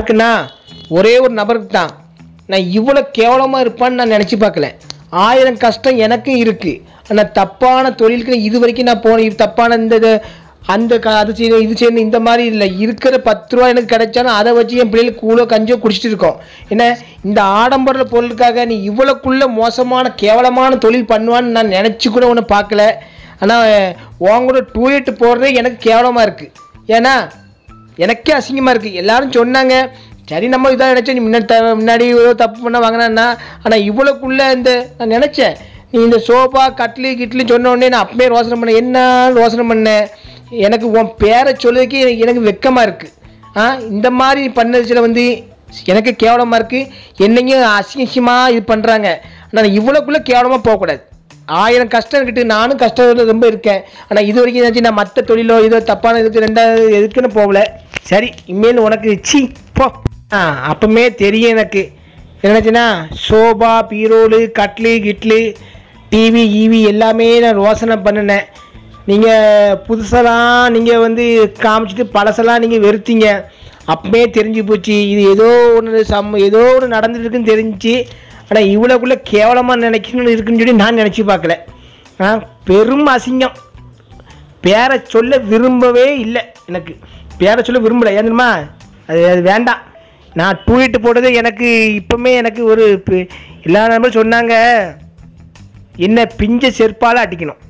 யாருக்குன்னா ஒரே ஒரு நபருக்கு தான் நான் இவ்வளோ கேவலமாக இருப்பான்னு நான் நினச்சி பார்க்கல ஆயிரம் கஷ்டம் எனக்கும் இருக்குது ஆனால் தப்பான தொழிலுக்கு இது வரைக்கும் நான் போன தப்பான இந்த இது அந்த க அது செய்யணும் இது செய்யணும் இந்த மாதிரி இல்லை இருக்கிற பத்து ரூபா எனக்கு கிடைச்சாலும் அதை வச்சு என் பிள்ளைகளுக்கு கூலோ கஞ்சோ குடிச்சிட்டு இருக்கோம் என்ன இந்த ஆடம்பர பொருளுக்காக நீ இவ்வளோக்குள்ள மோசமான கேவலமான தொழில் பண்ணுவான்னு நான் நினச்சி கூட ஒன்று பார்க்கல ஆனால் உங்களோட டூயட் போடுறதே எனக்கு கேவலமாக இருக்குது ஏன்னா எனக்கே அசிங்கமாக இருக்குது எல்லாரும் சொன்னாங்க சரி நம்ம இதாக நினச்சேன் நீ முன்னாடி த முன்னாடி ஏதோ தப்பு பண்ண வாங்கினா ஆனால் இவ்வளோக்குள்ளே இந்த நான் நினச்சேன் நீ இந்த சோஃபா கட்லி கிட்லி சொன்ன உடனே நான் அப்பவே ரோசனை பண்ணேன் என்ன ரோசனை பண்ணேன் எனக்கு உன் பேரை சொல்லுறதுக்கே எனக்கு- எனக்கு வெக்கமாக இருக்குது ஆ இந்த மாதிரி பண்ணதுல வந்து எனக்கு கேவலமாக இருக்குது என்னையும் அசிங்கமாக இது பண்ணுறாங்க ஆனால் இவ்வளோக்குள்ளே கேவலமாக போகக்கூடாது ஆயிரம் கஷ்டம் இருக்கிட்டு நானும் கஷ்டம் ரொம்ப இருக்கேன் ஆனால் இது வரைக்கும் என்னாச்சு நான் மற்ற தொழிலோ இதோ தப்பான இதுக்கு ரெண்டாவது எதுக்குன்னு போகல சரி இனிமேல் உனக்கு சி போ ஆ அப்பமே தெரியும் எனக்கு என்னாச்சுன்னா சோபா பீரோலு கட்லு கிட்லு டிவி ஈவி எல்லாமே நான் ரோசனை பண்ணினேன் நீங்கள் புதுசெல்லாம் நீங்கள் வந்து காமிச்சிட்டு பழசெல்லாம் நீங்கள் வெறுத்தீங்க அப்பவே தெரிஞ்சு போச்சு இது ஏதோ ஒன்று சம் ஏதோ ஒன்று நடந்துட்டு இருக்குன்னு தெரிஞ்சுச்சு ஆனால் இவ்வளோக்குள்ளே கேவலமாக நினைக்கணும்னு இருக்குன்னு சொல்லி நான் நினச்சி பார்க்கல ஆ பெரும் அசிங்கம் பேரை சொல்ல விரும்பவே இல்லை எனக்கு பேரை சொல்ல விரும்பலை ஏன் தெரியுமா அது அது வேண்டாம் நான் டூயிட்டு போட்டது எனக்கு இப்போமே எனக்கு ஒரு பி- எல்லா நம்பரும் சொன்னாங்க என்ன பிஞ்ச செருப்பால் அடிக்கணும்